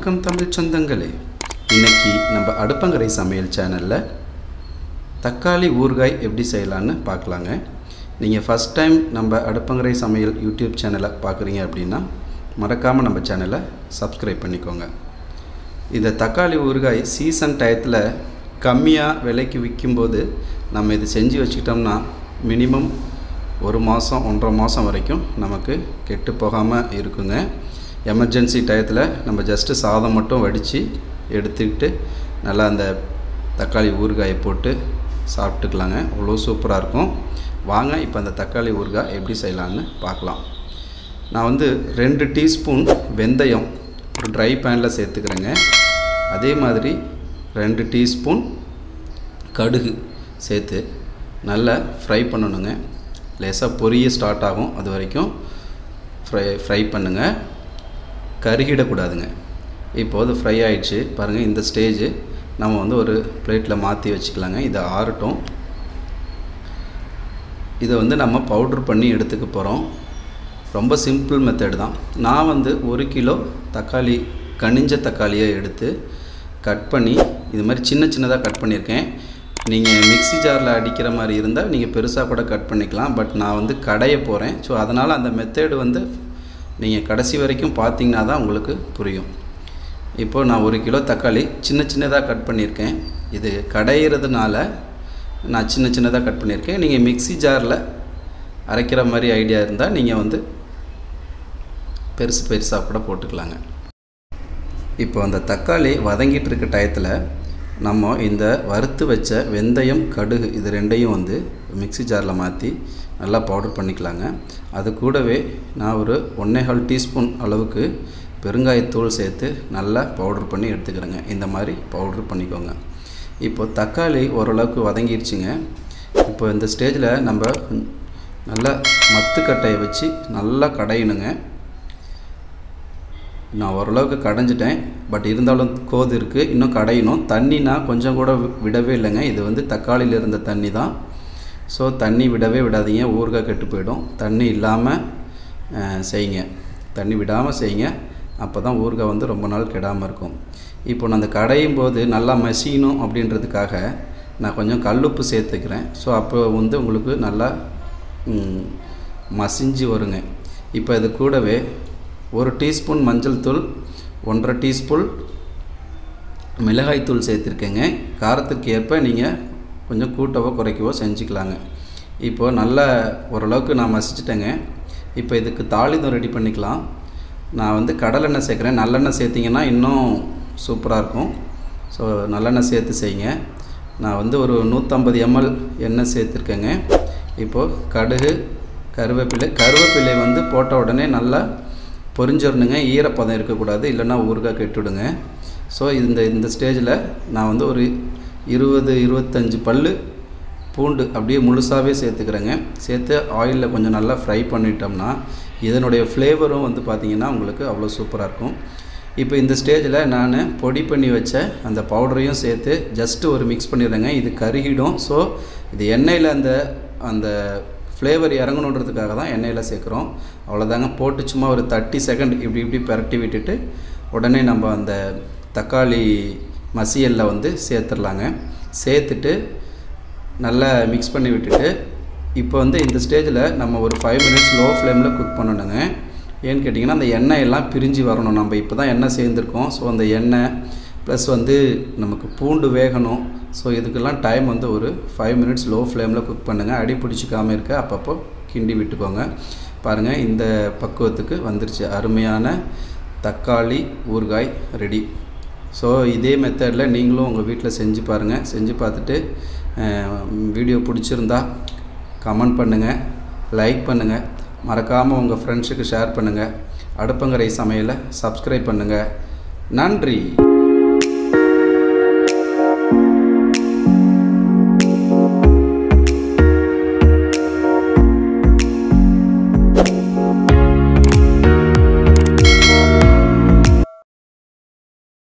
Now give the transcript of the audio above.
வணக்கம் தமிழ் சொந்தங்களே இன்னைக்கு நம்ம அடுப்பங்கரை சமையல் சேனலில் தக்காளி ஊறுகாய் எப்படி செய்யலான்னு பார்க்கலாங்க நீங்கள் ஃபஸ்ட் டைம் நம்ம அடுப்பங்கரை சமையல் யூடியூப் சேனலை பார்க்குறீங்க அப்படின்னா மறக்காமல் நம்ம சேனலை சப்ஸ்கிரைப் பண்ணிக்கோங்க இந்த தக்காளி ஊறுகாய் சீசன் டயத்தில் கம்மியாக விலைக்கு விற்கும்போது நம்ம இது செஞ்சு வச்சுக்கிட்டோம்னா மினிமம் ஒரு மாதம் ஒன்றரை மாதம் வரைக்கும் நமக்கு கெட்டு போகாமல் இருக்குங்க எமர்ஜென்சி டயத்தில் நம்ம ஜஸ்ட்டு சாதம் மட்டும் வடித்து எடுத்துக்கிட்டு நல்லா அந்த தக்காளி ஊறுகாயை போட்டு சாப்பிட்டுக்கலாங்க அவ்வளோ சூப்பராக இருக்கும் வாங்க இப்போ அந்த தக்காளி ஊறுகாய் எப்படி செய்யலான்னு பார்க்கலாம் நான் வந்து ரெண்டு டீஸ்பூன் வெந்தயம் ஒரு ட்ரை பேனில் சேர்த்துக்கிறேங்க அதே மாதிரி ரெண்டு டீஸ்பூன் கடுகு சேர்த்து நல்லா ஃப்ரை பண்ணணுங்க லேசாக பொரிய ஸ்டார்ட் ஆகும் அது வரைக்கும் ஃப்ரை ஃப்ரை பண்ணுங்கள் கருகிடக்கூடாதுங்க இப்போது ஃப்ரை ஆயிடுச்சு பாருங்கள் இந்த ஸ்டேஜ் நம்ம வந்து ஒரு பிளேட்டில் மாற்றி வச்சுக்கலாங்க இதை ஆறட்டும் இதை வந்து நம்ம பவுட்ரு பண்ணி எடுத்துக்க போகிறோம் ரொம்ப சிம்பிள் மெத்தட் தான் நான் வந்து ஒரு கிலோ தக்காளி கனிஞ்ச தக்காளியை எடுத்து கட் பண்ணி இது மாதிரி சின்ன சின்னதாக கட் பண்ணியிருக்கேன் நீங்கள் மிக்ஸி ஜாரில் அடிக்கிற மாதிரி இருந்தால் நீங்கள் பெருசாக கூட கட் பண்ணிக்கலாம் பட் நான் வந்து கடைய போகிறேன் ஸோ அதனால் அந்த மெத்தேடு வந்து நீங்கள் கடைசி வரைக்கும் பார்த்தீங்கன்னா தான் உங்களுக்கு புரியும் இப்போது நான் ஒரு கிலோ தக்காளி சின்ன சின்னதாக கட் பண்ணியிருக்கேன் இது கடையிறதுனால நான் சின்ன சின்னதாக கட் பண்ணியிருக்கேன் நீங்கள் மிக்ஸி ஜாரில் அரைக்கிற மாதிரி ஐடியா இருந்தால் நீங்கள் வந்து பெருசு பெருசாக கூட போட்டுக்கலாங்க இப்போ அந்த தக்காளி வதங்கிட்டு இருக்க டயத்தில் நம்ம இந்த வறுத்து வச்ச வெந்தயம் கடுகு இது ரெண்டையும் வந்து மிக்ஸி ஜாரில் மாற்றி நல்லா பவுடர் பண்ணிக்கலாங்க அது கூடவே நான் ஒரு ஒன்றேகால் டீஸ்பூன் அளவுக்கு பெருங்காயத்தூள் சேர்த்து நல்லா பவுடர் பண்ணி எடுத்துக்கிறேங்க இந்த மாதிரி பவுடர் பண்ணிக்கோங்க இப்போ தக்காளி ஓரளவுக்கு வதங்கிருச்சுங்க இப்போ இந்த ஸ்டேஜில் நம்ம நல்லா மத்துக்கட்டையை வச்சு நல்லா கடையணுங்க நான் ஓரளவுக்கு கடைஞ்சிட்டேன் பட் இருந்தாலும் கோது இருக்குது இன்னும் கடையணும் தண்ணினா கொஞ்சம் கூட விடவே இல்லைங்க இது வந்து தக்காளியில் இருந்த தண்ணி தான் ஸோ தண்ணி விடவே விடாதீங்க ஊறுகாய் கெட்டு போயிடும் தண்ணி இல்லாமல் செய்யுங்க தண்ணி விடாமல் செய்யுங்க அப்போ தான் ஊறுகாய் வந்து ரொம்ப நாள் கெடாமல் இருக்கும் இப்போ நான் அந்த கடையும் போது நல்லா மசியணும் அப்படின்றதுக்காக நான் கொஞ்சம் கல்லுப்பு சேர்த்துக்கிறேன் ஸோ அப்போ வந்து உங்களுக்கு நல்லா மசிஞ்சு வருங்க இப்போ இது கூடவே ஒரு டீஸ்பூன் மஞ்சள் தூள் ஒன்றரை டீஸ்பூன் மிளகாய் தூள் சேர்த்துருக்கேங்க காரத்துக்கு ஏற்ப நீங்கள் கொஞ்சம் கூட்டவோ குறைக்கவோ செஞ்சுக்கலாங்க இப்போது நல்லா ஓரளவுக்கு நான் மசிச்சிட்டேங்க இப்போ இதுக்கு தாளிதம் ரெடி பண்ணிக்கலாம் நான் வந்து கடலெண்ணெய் சேர்க்குறேன் நல்லெண்ணெய் சேர்த்திங்கன்னா இன்னும் சூப்பராக இருக்கும் ஸோ நல்லெண்ணெய் சேர்த்து செய்யுங்க நான் வந்து ஒரு நூற்றம்பது எம்எல் எண்ணெய் சேர்த்துருக்கேங்க இப்போது கடுகு கருவேப்பிலை கருவேப்பிலை வந்து போட்ட உடனே நல்லா பொரிஞ்சிடணுங்க ஈரப்பதம் இருக்கக்கூடாது இல்லைன்னா ஊறுகாய் கெட்டுவிடுங்க ஸோ இந்த இந்த ஸ்டேஜில் நான் வந்து ஒரு இருபது இருபத்தஞ்சி பல் பூண்டு அப்படியே முழுசாகவே சேர்த்துக்கிறேங்க சேர்த்து ஆயிலில் கொஞ்சம் நல்லா ஃப்ரை பண்ணிட்டோம்னா இதனுடைய ஃப்ளேவரும் வந்து பார்த்திங்கன்னா உங்களுக்கு அவ்வளோ சூப்பராக இருக்கும் இப்போ இந்த ஸ்டேஜில் நான் பொடி பண்ணி வச்ச அந்த பவுடரையும் சேர்த்து ஜஸ்ட்டு ஒரு மிக்ஸ் பண்ணிடுறேங்க இது கருகிடும் ஸோ இது எண்ணெயில் அந்த அந்த ஃப்ளேவர் இறங்கணுன்றதுக்காக தான் எண்ணெயில் சேர்க்குறோம் அவ்வளோதாங்க போட்டு சும்மா ஒரு தேர்ட்டி செகண்ட் இப்படி இப்படி பரட்டி விட்டுட்டு உடனே நம்ம அந்த தக்காளி மசியலில் வந்து சேர்த்துடலாங்க சேர்த்துட்டு நல்லா மிக்ஸ் பண்ணி விட்டுட்டு இப்போ வந்து இந்த ஸ்டேஜில் நம்ம ஒரு ஃபைவ் மினிட்ஸ் லோ ஃப்ளேமில் குக் பண்ணணுங்க ஏன்னு கேட்டிங்கன்னா அந்த எண்ணெய் எல்லாம் பிரிஞ்சு வரணும் நம்ம இப்போ தான் எண்ணெய் சேர்ந்துருக்கோம் ஸோ அந்த எண்ணெய் ப்ளஸ் வந்து நமக்கு பூண்டு வேகணும் ஸோ இதுக்கெல்லாம் டைம் வந்து ஒரு ஃபைவ் மினிட்ஸ் லோ ஃப்ளேமில் குக் பண்ணுங்கள் அடி பிடிச்சிக்காமல் இருக்க அப்பப்போ கிண்டி விட்டுக்கோங்க பாருங்கள் இந்த பக்குவத்துக்கு வந்துருச்சு அருமையான தக்காளி ஊறுகாய் ரெடி ஸோ இதே மெத்தடில் நீங்களும் உங்கள் வீட்டில் செஞ்சு பாருங்கள் செஞ்சு பார்த்துட்டு வீடியோ பிடிச்சிருந்தா கமெண்ட் பண்ணுங்கள் லைக் பண்ணுங்கள் மறக்காமல் உங்கள் ஃப்ரெண்ட்ஸுக்கு ஷேர் பண்ணுங்கள் அடுப்பங்கரை சமையலை சப்ஸ்கிரைப் பண்ணுங்கள் நன்றி